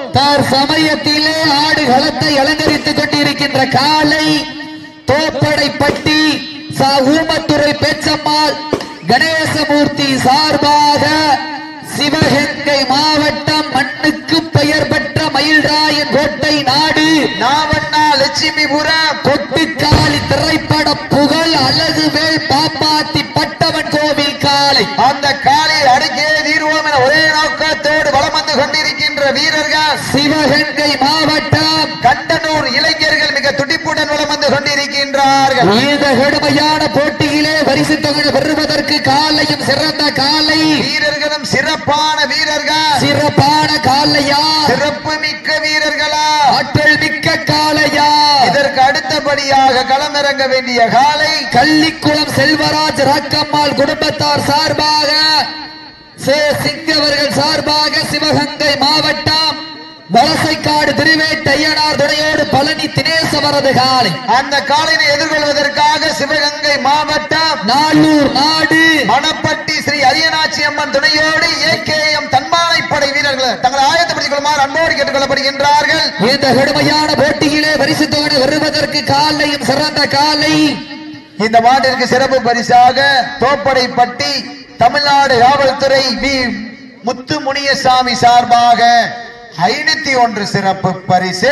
தார் சமயத்திலே ஆடு களத்தை அலங்கரித்துக் கொண்டிருக்கின்ற காலை தோப்படைப்பட்டி சா ஊமத்துறை பேச்சம்மாள் கணேசமூர்த்தி சார்பாக சிவகங்கை மாவட்டம் மண்ணுக்கு பெயர் பெற்ற மயில்ராயன் கோட்டை நாடு நாவண்ணா லட்சுமிபுரம் கொட்டுக்காலி திரைப்பட புகழ் அழகுவேல் பாப்பாத்தி பட்டவன் கோவில் காலை அந்த காலை அடக்கியே தீர்வோம் என ஒரே நோக்கத்தோடு வலம் வந்து கொண்டிருக்கின்ற வீரர்கள் சிவகங்கை மாவட்டம் கண்டனூர் இளைஞர்கள் மிக துடிப்புடன் வலம் வந்து கொண்டிருக்கின்றார்கள் இந்த கடுமையான போட்டியிலே பரிசு தொகை பெறுவதற்கு காலையும் சிறந்த காலை வீரர்களும் சிறப்பான வீரர்கள் சிறப்பான காலையா சிறப்பு மிக்க வீரர்களா ஆற்றல் மிக்க காலையா இதற்கு அடுத்தபடியாக களமிறங்க வேண்டிய காலை கள்ளிக்குளம் செல்வராஜ் ராக்கம்மாள் குடும்பத்தார் சார்பாக சே சிங்கவர்கள் சார்பாக சிவகங்கை மாவட்டம் வலசைக்காடு திருவேட்டையனார் துணையோடு பழனி தினேசவரது காலை அந்த காலையை எதிர்கொள்வதற்காக சிவகங்கை மாவட்டம் நாளூர் நாடு மணப்பட்டி ஸ்ரீ அரியநாச்சி அம்மன் துணையோடு ஏகேஎம் தன்மானை படை வீரர்கள் தங்களை ஆயத்தப்படுத்திக் கொள்ளுமாறு அன்போடு கேட்டுக் கொள்ளப்படுகின்றார்கள் இந்த கடுமையான போட்டியிலே பரிசு தொகை வருவதற்கு காலையும் சிறந்த காலை இந்த மாட்டிற்கு சிறப்பு பரிசாக தோப்படைப்பட்டி தமிழ்நாடு காவல்துறை வி முத்து முனியசாமி சார்பாக ஐநூத்தி ஒன்று சிறப்பு பரிசு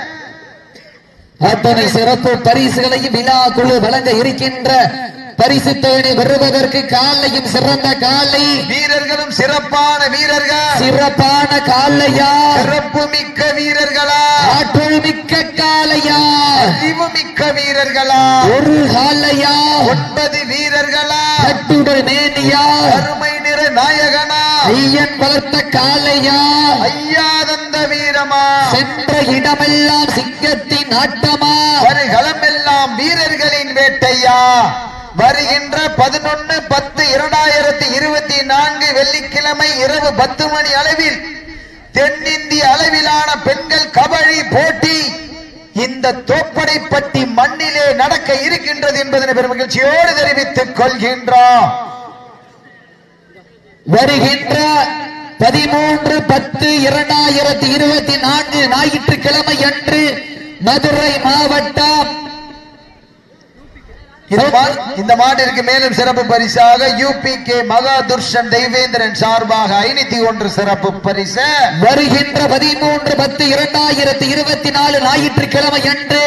அத்தனை சிறப்பு பரிசுகளையும் விழா குழு வழங்க இருக்கின்ற பரிசு தொகை வருவதற்கு காலையும் சிறந்த காலை வீரர்களும் சிறப்பான வீரர்கள் சிறப்பான காலையா சிறப்பு மிக்க வீரர்களா ஆற்றல் மிக்க காலையா அறிவு மிக்க வீரர்களா ஒரு காலையா ஒன்பது வீரர்களா கட்டுடல் மேனியா அருமை நிற நாயகனா ஐயன் வளர்த்த காலையா ஐயாதந்த வீரமா சென்ற இடமெல்லாம் சிங்கத்தின் ஆட்டமா வருகளமெல்லாம் வீரர்களின் வேட்டையா வருகின்ற பதினொன்னு பத்து இரண்டாயிரத்தி இருபத்தி நான்கு வெள்ளிக்கிழமை இரவு பத்து மணி அளவில் தென்னிந்திய அளவிலான பெண்கள் கபடி போட்டி இந்த தோப்படைப்பட்டி மண்ணிலே நடக்க இருக்கின்றது என்பதனை பெரும் மகிழ்ச்சியோடு தெரிவித்துக் கொள்கின்றோம் வருகின்ற பதிமூன்று பத்து இரண்டாயிரத்தி இருபத்தி நான்கு ஞாயிற்றுக்கிழமை அன்று மதுரை மாவட்டம் இந்த மா- இந்த மாட்டிற்கு மேலும் சிறப்பு பரிசாக யூபி கே மகாதுர்ஷன் தெய்வேந்திரன் சார்பாக ஐநூத்தி ஒன்று சிறப்பு பரிசு வருகின்ற பதிமூன்று பத்து இரண்டாயிரத்தி இருபத்தி நாலு ஞாயிற்றுக்கிழமை அன்று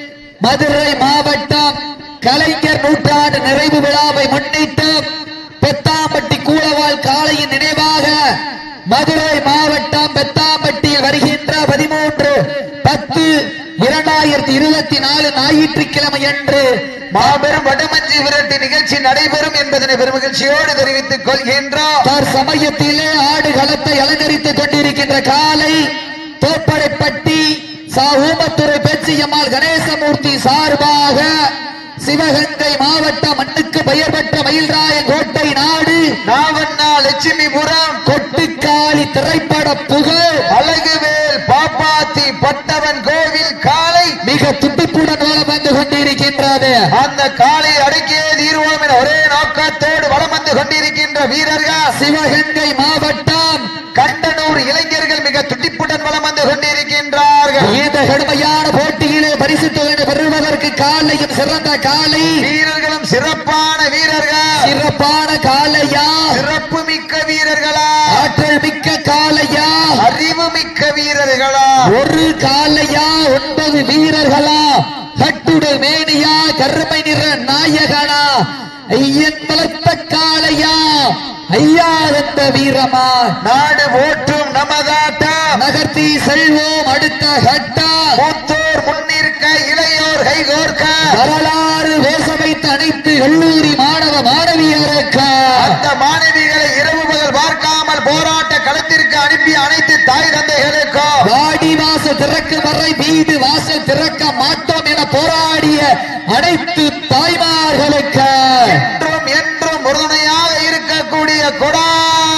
மதுரை மாவட்டம் கலைஞர் நூற்றாண்டு நிறைவு விழாவை முன்னிட்டு பெத்தாம்பட்டி கூலவாள் காளையின் நினைவாக மதுரை மாவட்டம் பெத்தாம்பட்டியில் வருகின்ற பதிமூன்று பத்து இரண்டாயிரத்தி இருபத்தி நாலு ஞாயிற்றுக்கிழமை அன்று மாபெரும் வடமஞ்சி விரட்டு நிகழ்ச்சி நடைபெறும் என்பதனை பெருமகிழ்ச்சியோடு தெரிவித்துக் கொள்கின்றோம் தார் சமயத்திலே ஆடு களத்தை அலங்கரித்துக் கொண்டிருக்கின்ற காலை தோப்படைப்பட்டி சா ஊமத்துறை பேச்சியம்மாள் கணேசமூர்த்தி சார்பாக சிவகங்கை மாவட்டம் மண்ணுக்கு பெயர் பெற்ற மயில்ராய கோட்டை நாடு நாவண்ணா லட்சுமிபுரம் கொட்டுக்காளி திரைப்பட புகழ் அழகுவேல் பாப்பாத்தி பட்டவன் கோவில் காலை மிக துடிப்புடன் வலம் வந்து கொண்டிருக்கின்றது அந்த காலை அடக்கியே தீர்வோம் என ஒரே நோக்கத்தோடு வலம் வந்து கொண்டிருக்கின்ற வீரர்கள் சிவகங்கை மாவட்டம் கண்டனூர் இளைஞர்கள் மிக துடிப்புடன் வலம் வந்து கொண்டிருக்கின்றார்கள் இந்த கடுமையான போட்டியிலே பரிசு தொகை பெறுவதற்கு காலையும் சிறந்த காலை வீரர்களும் சிறப்பான வீரர்கள் சிறப்பான காலையா சிறப்பு மிக்க வீரர்களா ஆற்றல் மிக்க காலையா அறிவு மிக்க வீரர்களா ஒரு காலையா ஒன்பது வீரர்களா கட்டுடல் மேனியா கருமை நிற நாயகனா ஐயன் வளர்த்த காலையா ஐயா என்ற வீரமா நாடு ஓட்டும் நமதாட்டம் நகர்த்தி செல்வோம் அடுத்த கட்டம் மூத்தோர் முன்னிற்க இளையோர் கைகோர்க்க வரலாறு வேச வைத்த அனைத்து கல்லூரி மாணவ மாணவியருக்கு அந்த மாணவிகளை இரவு பகல் பார்க்காமல் போராட்ட களத்திற்கு அனுப்பிய அனைத்து தாய் தந்தைகளுக்கும் வாடி வாசல் திறக்கும் வரை வீடு வாசல் திறக்க மாட்டோம் என போராடிய அனைத்து தாய்மார்களுக்கு என்றும் என்றும் உறுதுணையாக இருக்கக்கூடிய கொடானகுடி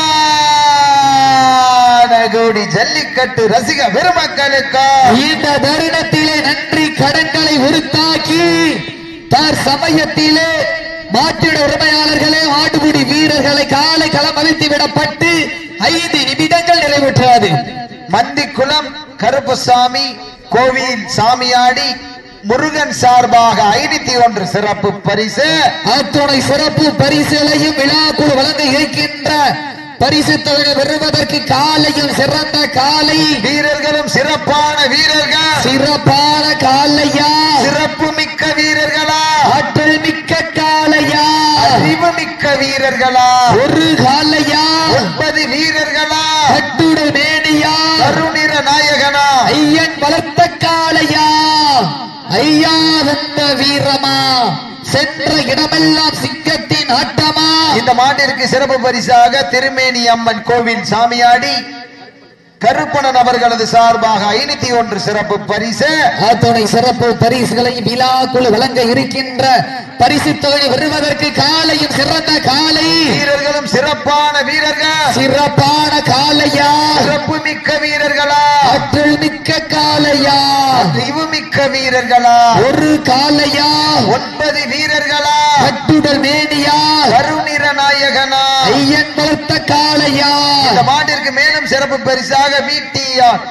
ஜல்லிக்கட்டு ரசிக பெருமக்களுக்கு இந்த தருணத்திலே நன்றி கடன்களை உருத்தாக்கி தார் சமயத்திலே மாற்றிட உரிமையாளர்களே ஆடுபுடி வீரர்களை காலை களம் அழித்து விடப்பட்டு ஐந்து நிமிடங்கள் நிறைவேற்றாது மந்திக்குளம் கருப்புசாமி கோவில் சாமியாடி முருகன் சார்பாக ஐநூத்தி ஒன்று சிறப்பு பரிசு அத்துணை சிறப்பு பரிசுகளையும் விழாக்குழு வழங்க இருக்கின்ற பரிசு தொகை பெறுவதற்கு காலையும் சிறந்த காலை வீரர்களும் சிறப்பான வீரர்கள் சிறப்பான காலையா சிறப்பு மிக்க வீரர்களா ஆற்றல் மிக்க காலையா அறிவு மிக்க வீரர்களா ஒரு காலையா ஒன்பது வீரர்களா கட்டுடல் மேனியா கருநிற நாயகனா ஐயன் வளர்த்த காளையா ஐயா வந்த வீரமா சென்ற இடமெல்லாம் சிங்கத்தின் ஆட்டமா இந்த மாட்டிற்கு சிறப்பு பரிசாக திருமேனி அம்மன் கோவில் சாமியாடி கருப்பணன் அவர்களது சார்பாக ஐநூத்தி ஒன்று சிறப்பு பரிசு அத்துணை சிறப்பு பரிசுகளை விழாக்குழு வழங்க இருக்கின்ற பரிசு தொகை வருவதற்கு காலையும் சிறந்த காலை வீரர்களும் சிறப்பான வீரர்கள் சிறப்பான காளையா சிறப்பு மிக்க வீரர்களா ஆற்றல் மிக்க காளையா அறிவு மிக்க வீரர்களா ஒரு காளையா ஒன்பது வீரர்களா கட்டுடல் மேனியா கருநிற நாயகனா ஐயன் வளர்த்த காளையா இந்த மாட்டிற்கு மேலும் சிறப்பு பரிசாக வீட்டியார்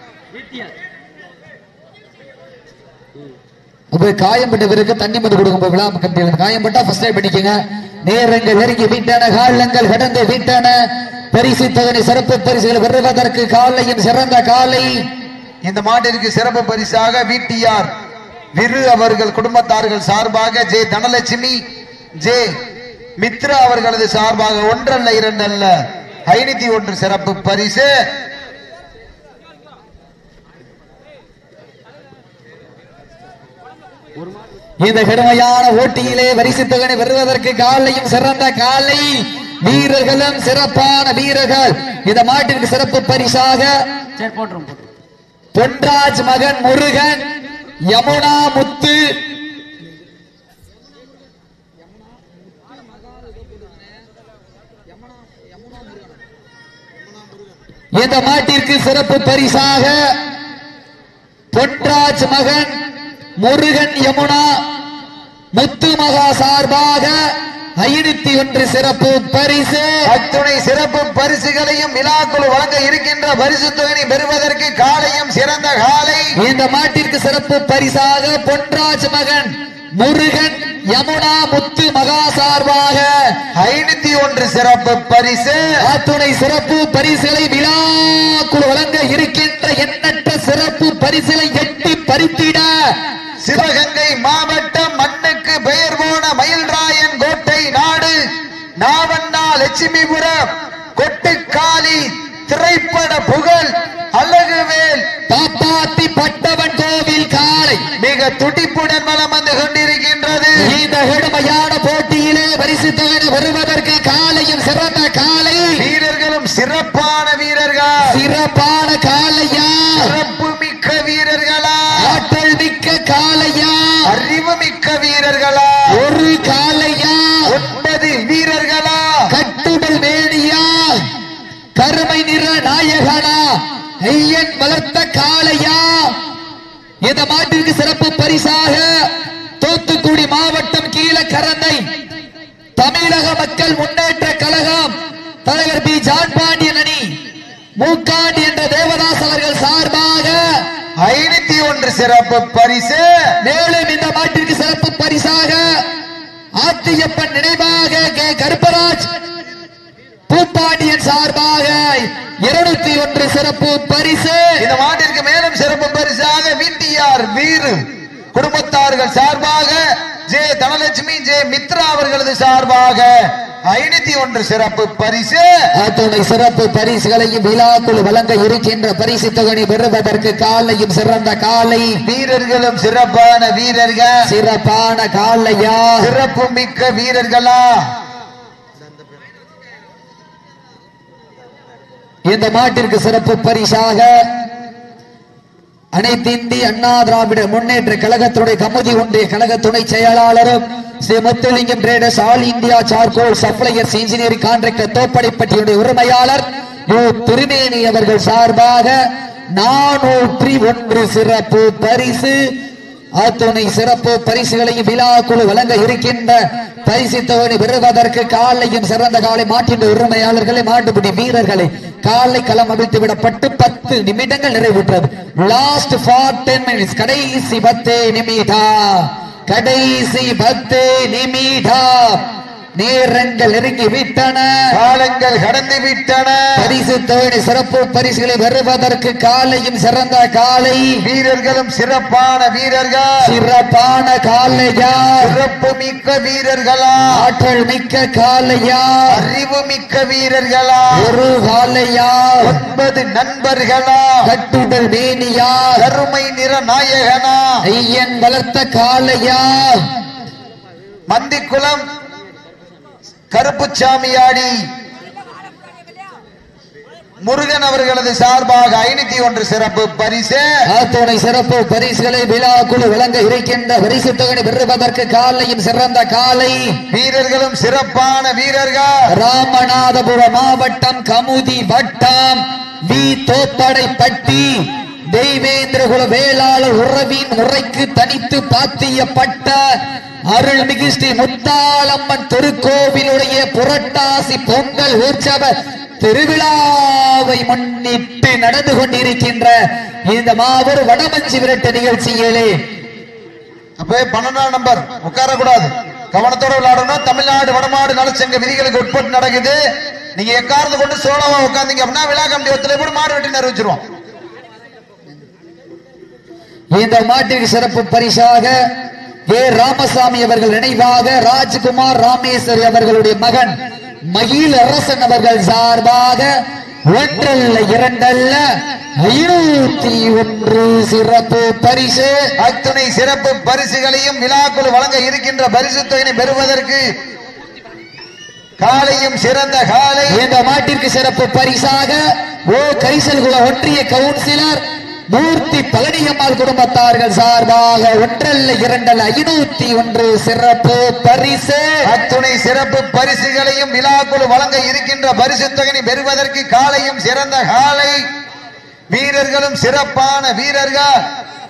அப்ப காயம்பட்டவருக்கு தண்ணி மருந்து கொடுக்கும் விழா கட்டியில் காயம்பட்டா ஃபர்ஸ்ட் டைம் பண்ணிக்கங்க நேரங்கள் நெருங்கி வீட்டான காலங்கள் கடந்து வீட்டான பரிசு தொகை சிறப்பு பரிசுகள் பெறுவதற்கு காலையும் சிறந்த காலை இந்த மாட்டிற்கு சிறப்பு பரிசாக வீட்டியார் விரு அவர்கள் குடும்பத்தார்கள் சார்பாக ஜே தனலட்சுமி ஜே மித்ரா அவர்களது சார்பாக ஒன்றல்ல இரண்டல்ல ஐநூத்தி ஒன்று சிறப்பு பரிசு இந்த கடுமையான போட்டியிலே பரிசு தொகை பெறுவதற்கு காலையும் சிறந்த காலை வீரர்களும் சிறப்பான வீரர்கள் இந்த மாட்டிற்கு சிறப்பு பரிசாக சரி போட்டுரும் போட்டுரும் பொன்ராஜ் மகன் முருகன் யமுனா முத்து இந்த மாட்டிற்கு சிறப்பு பரிசாக பொன்ராஜ் மகன் முருகன் யமுனா முத்து மகா சார்பாக ஐநூத்தி ஒன்று சிறப்பு பரிசு அத்துணை சிறப்பு பரிசுகளையும் விழாக்குழு வழங்க இருக்கின்ற பரிசு தொகையை பெறுவதற்கு காலையும் சிறந்த காலை இந்த மாட்டிற்கு சிறப்பு பரிசாக பொன்ராஜ் மகன் முருகன் யமுனா முத்து மகா சார்பாக ஐநூத்தி ஒன்று சிறப்பு பரிசு அத்துணை சிறப்பு பரிசுகளை விழாக்குழு வழங்க இருக்கின்ற எண்ணற்ற சிறப்பு பரிசுகளை எட்டி பறித்திட சிவகங்கை மாவட்டம் மண்ணுக்கு பெயர் போன மயில்ராயன் கோட்டை நாடு நாவண்ணா லட்சுமிபுரம் கொட்டுக்காளி திரைப்பட புகழ் அழகுவேல் பாப்பாத்தி பட்டவன் கோவில் காலை மிக துடிப்புடன் மனம் வந்து கொண்டிருக்கின்றது இந்த கடுமையான போட்டியிலே பரிசு தொகை வருவதற்கு காலையும் சிறந்த காலை வீரர்களும் சிறப்பான வீரர்கள் சிறப்பான காலையா சிறப்பு மிக்க வீரர்களா ஆற்றல் மிக்க காலையா அறிவு மிக்க வீரர்களா ஒரு காலையா ஒன்பது வீரர்களா கட்டுடல் மேனியா கருமை நிற நாயகனா ஐயன் வளர்த்த காளையா இந்த மாட்டிற்கு சிறப்பு பரிசாக தூத்துக்குடி மாவட்டம் கீழக்கரந்தை தமிழக மக்கள் முன்னேற்ற கழகம் தலைவர் பி ஜான் பாண்டியன் அணி மூக்காண்டி என்ற தேவதாஸ் அவர்கள் சார்பாக ஐநூத்தி ஒன்று சிறப்பு பரிசு மேலும் இந்த மாட்டிற்கு சிறப்பு பரிசாக ஆத்தியப்பன் நினைவாக கே கருப்பராஜ் பூப்பாண்டியன் சார்பாக இருநூத்தி ஒன்று சிறப்பு பரிசு இந்த மாட்டிற்கு மேலும் சிறப்பு பரிசாக வீட்டியார் வீரு குடும்பத்தார்கள் சார்பாக ஜே தனலட்சுமி ஜே மித்ரா அவர்களது சார்பாக ஐநூத்தி ஒன்று சிறப்பு பரிசு அத்துணை சிறப்பு பரிசுகளையும் விழாக்குழு வழங்க இருக்கின்ற பரிசு தொகை பெறுவதற்கு காலையும் சிறந்த காலை வீரர்களும் சிறப்பான வீரர்கள் சிறப்பான காலையா சிறப்பு மிக்க வீரர்களா இந்த மாட்டிற்கு சிறப்பு பரிசாக அனைத்து இந்திய அண்ணா திராவிட முன்னேற்ற கழகத்துடைய கமுதி ஒன்றிய கழக துணை செயலாளரும் Shri Muthulingam traders all India charcoal suppliers engineering contractor தோப்படைப்பட்டியுடைய உரிமையாளர் யு திருமேனி அவர்கள் சார்பாக நானூற்றி ஒன்று சிறப்பு பரிசு ஆத்துணை சிறப்பு பரிசுகளையும் விழா குழு வழங்க இருக்கின்ற பரிசு தொகை பெறுவதற்கு காலையும் சிறந்த காலை மாட்டின் உரிமையாளர்களை மாட்டுப்பிடி வீரர்களை காலை களம் அவிழ்த்து விடப்பட்டு பத்து நிமிடங்கள் நிறைவுற்றது லாஸ்ட் ஃபார் டென் மினிட்ஸ் கடைசி பத்து நிமிடம் கடைசி பத்து நிமிடம் நேரங்கள் நெருங்கி விட்டன காலங்கள் கடந்து விட்டன பரிசு தொகை சிறப்பு பரிசுகளை பெறுவதற்கு காலையும் சிறந்த காலை வீரர்களும் சிறப்பான வீரர்கள் சிறப்பான காலையா சிறப்பு மிக்க வீரர்களா ஆற்றல் மிக்க காலையா அறிவு மிக்க வீரர்களா ஒரு காலையா ஒன்பது நண்பர்களா கட்டுடல் மேனியா கருமை நிற நாயகனா ஐயன் வளர்த்த காலையா மந்திக்குளம் கருப்புச்சாமியாடி முருகன் அவர்களது சார்பாக ஐநூத்தி ஒன்று சிறப்பு பரிசு ஆத்துணை சிறப்பு பரிசுகளை விழா குழு வழங்க இருக்கின்ற பரிசு தொகை பெறுவதற்கு காலையும் சிறந்த காலை வீரர்களும் சிறப்பான வீரர்கள் ராமநாதபுரம் மாவட்டம் கமுதி வட்டம் வி தோப்படைப்பட்டி தெய்வேந்திரகுல வேளாளர் உறவின் முறைக்கு தனித்து பாத்தியப்பட்ட அருள்மிகு ஸ்ரீ முத்தாளம்மன் திருக்கோவிலுடைய புரட்டாசி பொங்கல் உற்சவ திருவிழாவை முன்னிட்டு நடந்து கொண்டிருக்கின்ற இந்த மாபெரும் வடமஞ்சி விரட்டு நிகழ்ச்சியிலே அப்ப பன்னெண்டாம் நம்பர் உட்கார கூடாது கவனத்தோட விளையாடணும் தமிழ்நாடு வடமாடு நலச்சங்க விதிகளுக்கு உட்பட்டு நடக்குது நீங்க எக்காரத்து கொண்டு சோழவா உட்கார்ந்தீங்க அப்படின்னா விழா கமிட்டி ஒத்துல கூட மாடு வெட்டி அறிவிச்சிருவோம் இந்த மாட்டிற்கு சிறப்பு பரிசாக ஏ ராமசாமி அவர்கள் நினைவாக ராஜ்குமார் ராமேஸ்வரி அவர்களுடைய மகன் மகிழ் அரசன் அவர்கள் சார்பாக ஒன்றல்ல இரண்டல்ல ஐநூத்தி ஒன்று சிறப்பு பரிசு அத்துணை சிறப்பு பரிசுகளையும் விழாக்குழு வழங்க இருக்கின்ற பரிசு தொகையை பெறுவதற்கு காலையும் சிறந்த காலை இந்த மாட்டிற்கு சிறப்பு பரிசாக ஓ கரிசல்குல ஒன்றிய கவுன்சிலர் மூர்த்தி பழனியம்மாள் குடும்பத்தார்கள் சார்பாக ஒன்றல்ல இரண்டல்ல ஐநூத்தி ஒன்று சிறப்பு பரிசு அத்துணை சிறப்பு பரிசுகளையும் விழாக்குழு வழங்க இருக்கின்ற பரிசு தொகையை பெறுவதற்கு காலையும் சிறந்த காலை வீரர்களும் சிறப்பான வீரர்கள்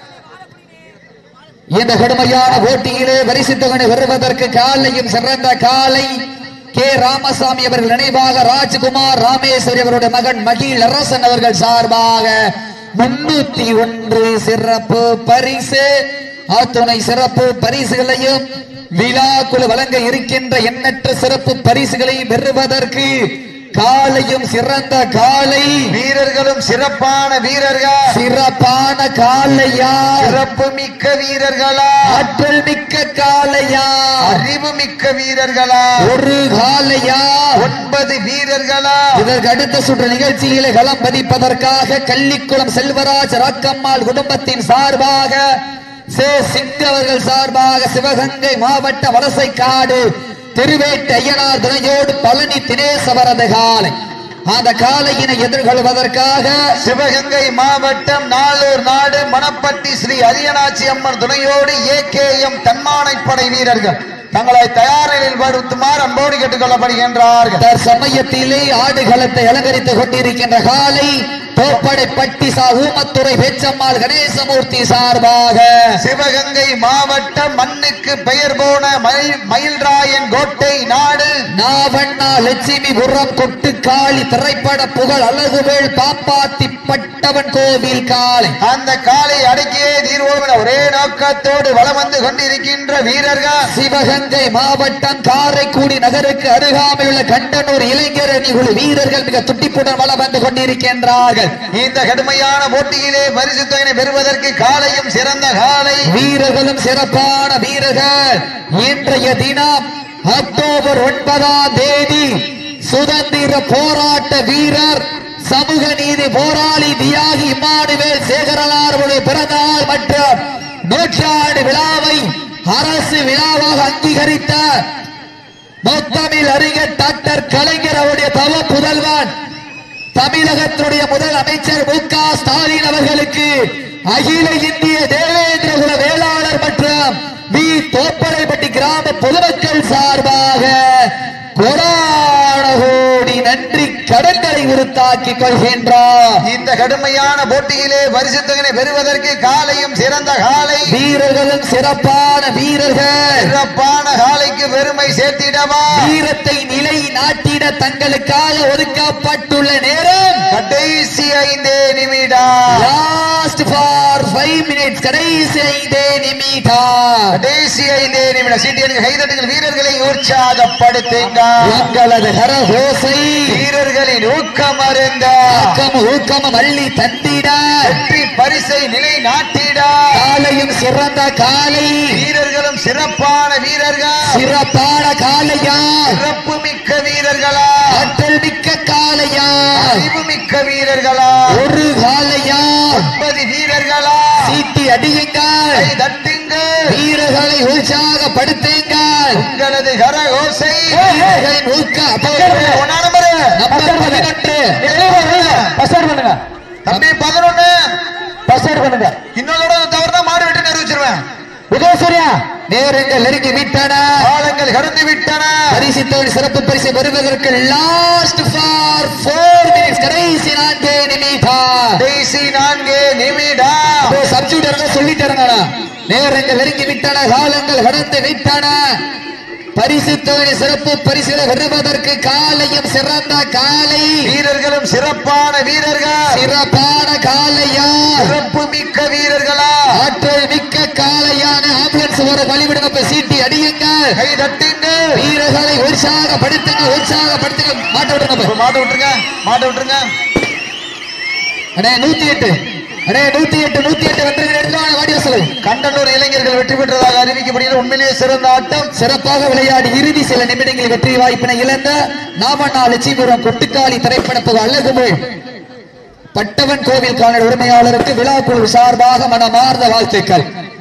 இந்த கடுமையான போட்டியிலே பரிசு தொகை வருவதற்கு காலையும் சிறந்த காலை கே ராமசாமி அவர்கள் நினைவாக ராஜ்குமார் ராமேஸ்வரி அவருடைய மகன் மகிழ் அரசன் அவர்கள் சார்பாக முன்னூத்தி ஒன்று சிறப்பு பரிசு அத்துணை சிறப்பு பரிசுகளையும் விழாக்குழு வழங்க இருக்கின்ற எண்ணற்ற சிறப்பு பரிசுகளையும் பெறுவதற்கு காலையும் சிறந்த காலை வீரர்களும் சிறப்பான வீரர்கள் சிறப்பான காலையா சிறப்பு மிக்க வீரர்களா ஆற்றல் மிக்க காலையா அறிவு மிக்க வீரர்களா ஒரு காலையா ஒன்பது வீரர்களா இதற்கு அடுத்த சுற்று நிகழ்ச்சியிலே களம் பதிப்பதற்காக கள்ளிக்குளம் செல்வராஜ் ராக்கம்மாள் குடும்பத்தின் சார்பாக சே சிங் அவர்கள் சார்பாக சிவகங்கை மாவட்ட வலசைக்காடு திருவேட்டு ஐயனார் துணையோடு பழனி தினேஷ் அவரது காலை அந்த காலையினை எதிர்கொள்வதற்காக சிவகங்கை மாவட்டம் நாளூர் நாடு மணப்பட்டி ஸ்ரீ அரியநாச்சி அம்மன் துணையோடு ஏகேஎம் தன்மானைப்படை வீரர்கள் தங்களை தயார் நிலையில் படுத்துமாறு அன்போடு கேட்டுக்கொள்ளப்படுகின்றார்கள் தற்சமயத்திலே ஆடுகளத்தை அலங்கரித்துக் கொண்டிருக்கின்ற காலை தோப்படை பட்டி சா ஊமத்துறை பேச்சம்மாள் கணேசமூர்த்தி சார்பாக சிவகங்கை மாவட்டம் மண்ணுக்கு பெயர் போன மயில் மயில்ராயன் கோட்டை நாடு நாவண்ணா லட்சுமிபுரம் கொட்டுக்காளி திரைப்பட புகழ் அழகுவேல் பாப்பாத்தி பட்டவன் கோவில் காலை அந்த காலை அடக்கியே தீர்வோம் என ஒரே நோக்கத்தோடு வலம் வந்து கொண்டிருக்கின்ற வீரர்கள் சிவகங்கை மாவட்டம் காரைக்குடி நகருக்கு அருகாமையில் உள்ள கண்டனூர் இளைஞர் அணி குழு வீரர்கள் மிக துட்டிப்புடன் வலம் வந்து கொண்டிருக்கின்றார்கள் இந்த கடுமையான போட்டியிலே பரிசு தொகையினை பெறுவதற்கு காலையும் சிறந்த காலை வீரர்களும் சிறப்பான வீரர்கள் இன்றைய தினம் அக்டோபர் ஒன்பதாம் தேதி சுதந்திர போராட்ட வீரர் சமூக நீதி போராளி தியாகி இம்மானுவேல் சேகரனாருடைய பிறந்தநாள் மற்றும் நூற்றாண்டு விழாவை அரசு விழாவாக அங்கீகரித்த முத்தமிழ் அறிஞர் டாக்டர் கலைஞர் அவருடைய தவ புதல்வன் தமிழகத்தினுடைய முதல் அமைச்சர் மு க ஸ்டாலின் அவர்களுக்கு அகில இந்திய தேவேந்திர குல வேளாளர் மற்றும் வி தோப்படைப்பட்டி கிராம பொதுமக்கள் சார்பாக கொடான கோடி நன்றி கடன்களை உறுத்தாக்கிக் கொள்கின்றார் இந்த கடுமையான போட்டியிலே பரிசுத்தகனை பெறுவதற்கு காலையும் சிறந்த காலை வீரர்களும் சிறப்பான வீரர்கள் சிறப்பான காலைக்கு பெருமை சேர்த்திடவா வீரத்தை நிலை நாட்டிட தங்களுக்காக ஒதுக்கப்பட்டுள்ள நேரம் கடைசி ஐந்தே நிமிடம் லாஸ்ட் ஃபார் ஃபைவ் மினிட்ஸ் கடைசி ஐந்தே நிமிடம் கடைசி ஐந்தே நிமிடம் சீட்டியனுக்கு கைதட்டுங்கள் வீரர்களை உற்சாகப்படுத்துங்க எங்களது கரகோசை வீரர்களின் ஊக்கம் அருந்த ஊக்கம் ஊக்கம் அள்ளி தந்திட வெற்றி பரிசை நிலை நாட்டிட காலையும் சிறந்த காலை வீரர்களும் சிறப்பான வீரர்கள் சிறப்பான காலையா சிறப்பு மிக்க வீரர்களா ஆற்றல் மிக்க காலையா அறிவு மிக்க வீரர்களா ஒரு காலையா ஒன்பது வீரர்களா சீட்டி அடியுங்கள் கை தட்டுங்க வீரர்களை உற்சாகப்படுத்துங்கள் உங்களது கரகோசை வீரர்களின் ஊக்க ஒன்னா நம்பரு நம்பர் பதினொன்று பண்ணுங்க தம்பி பதினொன்னு பஸ்ட் பண்ணுங்க இன்னொரு தடவை தவறுனா மாடு வெட்டி நிரூபிச்சிருவேன் உதயசூர்யா நேரங்கள் நெருங்கி விட்டன காலங்கள் கடந்து விட்டன பரிசுத்தோடு சிறப்பு பரிசு பெறுவதற்கு லாஸ்ட் ஃபார் ஃபோர் மினிட்ஸ் கடைசி நான்கு நிமிடம் கடைசி நான்கு நிமிடம் சப்ஜூட் இருந்தா சொல்லிட்டு இருந்தானா நேரங்கள் நெருங்கி விட்டன காலங்கள் கடந்து விட்டன பரிசு தொகை சிறப்பு பரிசுகளை பெறுவதற்கு காலையும் சிறந்த காலை வீரர்களும் சிறப்பான வீரர்கள் சிறப்பான காலையா சிறப்பு மிக்க வீரர்களா ஆற்றல் மிக்க காலையான ஆம்புலன்ஸ் ஒரு வழிவிடுங்க இப்ப சீட்டி அடியுங்கள் கை தட்டுங்க வீரர்களை உற்சாகப்படுத்துங்க உற்சாகப்படுத்துங்க மாட்ட விடுங்க இப்ப. மாட்ட விட்டுருங்க மாட்ட விட்டுருங்க அண்ணே நூத்தி எட்டு அண்ணே நூத்தி எட்டு நூத்தி எட்டு வெற்றி எடுத்துவாங்க வாடி வசூல் கண்டனூர் இளைஞர்கள் வெற்றி பெற்றதாக அறிவிக்கப்படுகிறது உண்மையிலேயே சிறந்த ஆட்டம் சிறப்பாக விளையாடி இறுதி சில நிமிடங்களில் வெற்றி வாய்ப்பினை இழந்த நாமண்ணா லட்சுமிபுரம் கொட்டுக்காளி திரைப்படப்புக அழகுமொழி பட்டவன் கோவில் காணல் உரிமையாளருக்கு விழாக்குழு சார்பாக மனமார்ந்த வாழ்த்துக்கள்